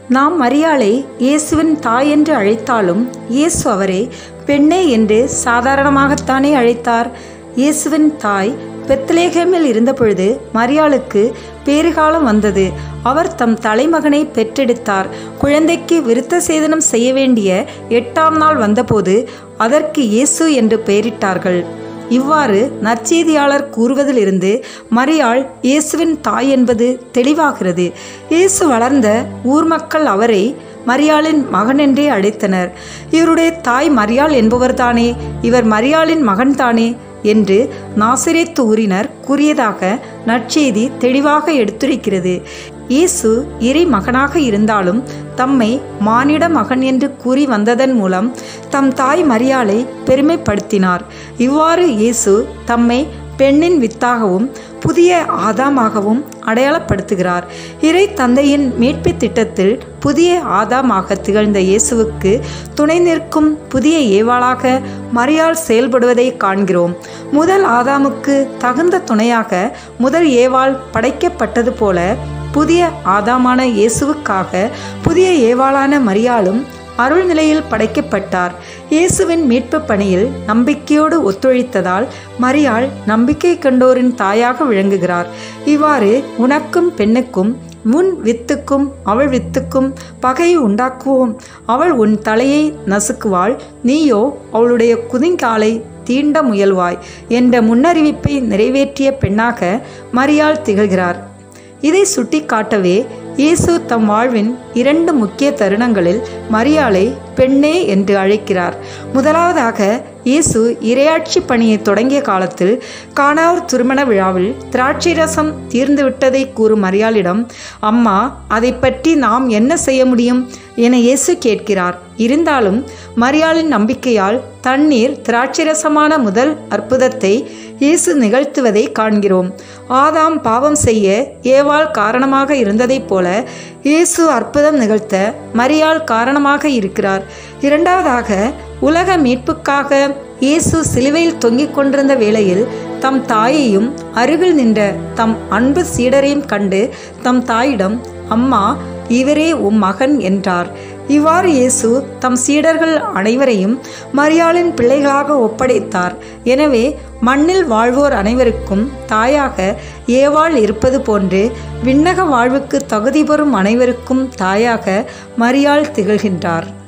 நாம் மரியாளை இயேசுவின் தாய் என்று அழைத்தாலும் இயேசு அவரை பெண்ணே என்று சாதாரணமாகத்தானே அழைத்தார் இயேசுவின் தாய் பெத்லேகேமில் இருந்தபொழுது மரியாளுக்கு பேறுகாலம் வந்தது அவர் தம் தலைமகனை பெற்றெடுத்தார் குழந்தைக்கு விருத்த சேதனம் செய்ய வேண்டிய எட்டாம் நாள் வந்தபோது அதற்கு இயேசு என்று பெயரிட்டார்கள் இவ்வாறு நற்செய்தியாளர் கூறுவதிலிருந்து மரியாள் இயேசுவின் தாய் என்பது தெளிவாகிறது இயேசு வளர்ந்த ஊர் மக்கள் அவரை மரியாளின் மகன் என்றே அழைத்தனர் இவருடைய தாய் மரியாள் என்பவர்தானே இவர் மரியாளின் மகன்தானே என்று நாசிரேத்து ஊரினர் கூறியதாக நற்செய்தி தெளிவாக எடுத்துரைக்கிறது இயேசு இறை மகனாக இருந்தாலும் தம்மை மானிட மகன் என்று கூறி வந்ததன் மூலம் தம் தாய் மரியாளை பெருமைப்படுத்தினார் இவ்வாறு இயேசு தம்மை பெண்ணின் வித்தாகவும் புதிய ஆதாமாகவும் அடையாளப்படுத்துகிறார் இறை தந்தையின் மீட்பு திட்டத்தில் புதிய ஆதாமாக திகழ்ந்த இயேசுவுக்கு துணை நிற்கும் புதிய ஏவாளாக மரியாள் செயல்படுவதை காண்கிறோம் முதல் ஆதாமுக்கு தகுந்த துணையாக முதல் ஏவாள் படைக்கப்பட்டது போல புதிய ஆதாமான இயேசுவுக்காக புதிய ஏவாளான மரியாளும் அருள் நிலையில் படைக்கப்பட்டார் இயேசுவின் மீட்பு பணியில் நம்பிக்கையோடு ஒத்துழைத்ததால் மரியாள் நம்பிக்கை கண்டோரின் தாயாக விளங்குகிறார் இவ்வாறு உனக்கும் பெண்ணுக்கும் உன் வித்துக்கும் அவள் வித்துக்கும் பகையை உண்டாக்குவோம் அவள் உன் தலையை நசுக்குவாள் நீயோ அவளுடைய குதிங்காலை தீண்ட முயல்வாய் என்ற முன்னறிவிப்பை நிறைவேற்றிய பெண்ணாக மரியாள் திகழ்கிறார் இதை சுட்டிக்காட்டவே இயேசு தம் வாழ்வின் இரண்டு முக்கிய தருணங்களில் மரியாளை பெண்ணே என்று அழைக்கிறார் முதலாவதாக இயேசு இரையாட்சி பணியை தொடங்கிய காலத்தில் காணார் திருமண விழாவில் திராட்சை ரசம் தீர்ந்துவிட்டதை கூறும் மரியாளிடம் அம்மா அதை பற்றி நாம் என்ன செய்ய முடியும் என இயேசு கேட்கிறார் இருந்தாலும் மரியாளின் நம்பிக்கையால் தண்ணீர் திராட்சரசமான முதல் அற்புதத்தை இயேசு நிகழ்த்துவதை காண்கிறோம் ஆதாம் பாவம் செய்ய ஏவாள் காரணமாக இருந்ததைப் போல இயேசு அற்புதம் நிகழ்த்த மரியாள் காரணமாக இருக்கிறார் இரண்டாவதாக உலக மீட்புக்காக இயேசு சிலுவையில் தொங்கிக் கொண்டிருந்த வேளையில் தம் தாயையும் அருகில் நின்ற தம் அன்பு சீடரையும் கண்டு தம் தாயிடம் அம்மா இவரே உம் மகன் என்றார் இவ்வாறு இயேசு தம் சீடர்கள் அனைவரையும் மரியாளின் பிள்ளைகளாக ஒப்படைத்தார் எனவே மண்ணில் வாழ்வோர் அனைவருக்கும் தாயாக ஏவாள் இருப்பது போன்று விண்ணக வாழ்வுக்கு தகுதி பெறும் அனைவருக்கும் தாயாக மரியாள் திகழ்கின்றார்